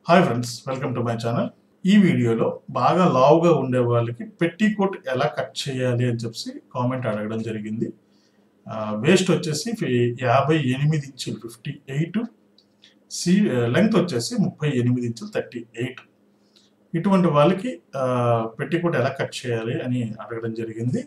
hi friends welcome to my channel ఈ వీడియోలో బాగా లావుగా ఉండే వాళ్ళకి పెట్టి కోట్ ఎలా కట్ చేయాలి అని చెప్పి కామెంట్ అడగడం జరిగింది వేస్ట్ వచ్చేసి ఫి- యాభై ఎనిమిది ఇంచులు ఫిఫ్టీ ఎయిట్ సి లెంగ్త్ వచ్చేసి ముప్పై ఎనిమిది ఇంచులు థర్టీ ఎయిట్ ఇటువంటి వాళ్ళకి పెట్టి కోట్ ఎలా కట్ చేయాలి అని అడగడం జరిగింది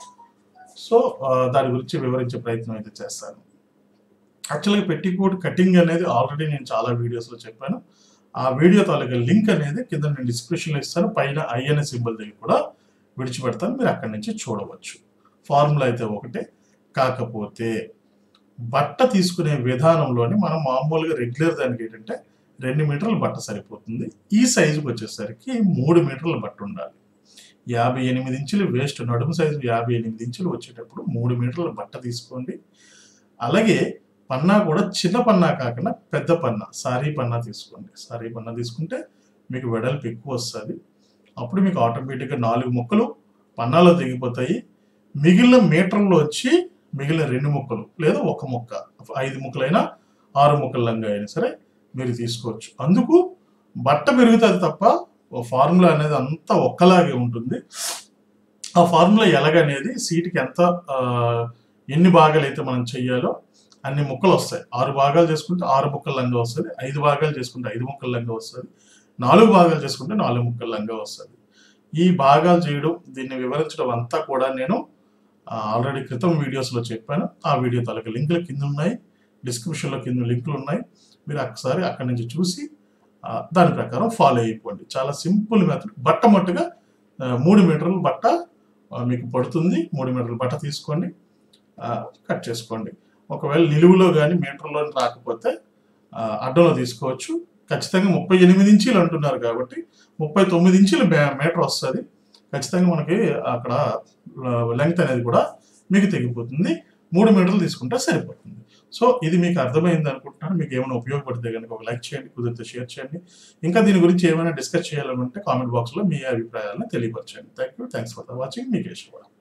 సో ఆ, దాని గురించి వివరించే ప్రయత్నం అయితే చేస్తాను యాక్చువల్గా పెట్టికోట్ కటింగ్ అనేది ఆల్రెడీ నేను చాలా వీడియోస్లో చెప్పాను ఆ వీడియో తాలూకా లింక్ అనేది కింద నేను డిస్క్రిప్షన్లో ఇస్తాను పైన ఐఎన్ఏ సింబల్ దగ్గర కూడా విడిచిపెడతాను మీరు అక్కడి నుంచి చూడవచ్చు ఫార్ములా అయితే ఒకటే కాకపోతే బట్ట తీసుకునే విధానంలోని మనం మామూలుగా రెగ్యులర్ దానికి ఏంటంటే రెండు మీటర్ల బట్ట సరిపోతుంది ఈ సైజుకి వచ్చేసరికి మూడు మీటర్ల బట్ట ఉండాలి యాభై ఎనిమిది ఇంచులు వేస్ట్ నడుము సైజు యాభై ఎనిమిది ఇంచులు వచ్చేటప్పుడు మూడు మీటర్ల బట్ట తీసుకోండి అలాగే పన్నా కూడా చిన్న పన్నా కాకుండా పెద్ద పన్నా సారీ పన్నా తీసుకోండి సారీ పన్నా తీసుకుంటే మీకు వెడల్పు ఎక్కువ వస్తుంది అప్పుడు మీకు ఆటోమేటిక్గా నాలుగు ముక్కలు పన్నాలో దిగిపోతాయి మిగిలిన మీటర్లో వచ్చి మిగిలిన రెండు ముక్కలు లేదా ఒక ముక్క ఐదు ముక్కలైనా ఆరు ముక్కల లంగా అయినా సరే మీరు తీసుకోవచ్చు అందుకు బట్ట పెరుగుతుంది తప్ప ఫార్ములా అనేది అంతా ఒక్కలాగే ఉంటుంది ఆ ఫార్ములా ఎలాగనేది సీటుకి ఎంత ఆ, ఎన్ని భాగాలు అయితే మనం చెయ్యాలో అన్ని ముక్కలు వస్తాయి ఆరు భాగాలు చేసుకుంటే ఆరు ముక్కల లంగా వస్తుంది ఐదు భాగాలు చేసుకుంటే ఐదు ముక్కల లంగా వస్తుంది నాలుగు భాగాలు చేసుకుంటే నాలుగు ముక్కల లంగా వస్తుంది ఈ భాగాలు చేయడం దీన్ని వివరించడం అంతా కూడా నేను ఆల్రెడీ క్రితం వీడియోస్లో చెప్పాను ఆ వీడియో తాలూకా లింకులు కింద ఉన్నాయి డిస్క్రిప్షన్లో కింద లింకులు ఉన్నాయి మీరు ఒకసారి అక్కడి నుంచి చూసి ఆ, దాని ప్రకారం ఫాలో అయిపోండి చాలా సింపుల్ మెథడ్ బట్ట మట్టుగా ఆ, మూడు మీటర్ల బట్ట ఆ, మీకు పడుతుంది మూడు మీటర్ల బట్ట తీసుకోండి ఆ, కట్ చేసుకోండి ఒకవేళ నిలువులో కానీ మీటర్లో రాకపోతే ఆ, అడ్డంలో తీసుకోవచ్చు ఖచ్చితంగా ముప్పై ఎనిమిది ఇంచీలు అంటున్నారు కాబట్టి ముప్పై తొమ్మిది ఇంచీలు మే- మీటర్ వస్తుంది ఖచ్చితంగా మనకి అక్కడ లెంగ్త్ అనేది కూడా మీకు తెగిపోతుంది మూడు మీటర్లు తీసుకుంటే సరిపోతుంది సో ఇది మీకు అర్థమైంది అనుకుంటున్నాను మీకు ఏమైనా ఉపయోగపడితే కనుక ఒక లైక్ చేయండి కుదిరితే షేర్ చేయండి ఇంకా దీని గురించి ఏమైనా డిస్కస్ చేయాలనుకుంటే కామెంట్ బాక్స్లో మీ అభిప్రాయాలను తెలియపరచండి thank you thanks for the watching మీ కేశవ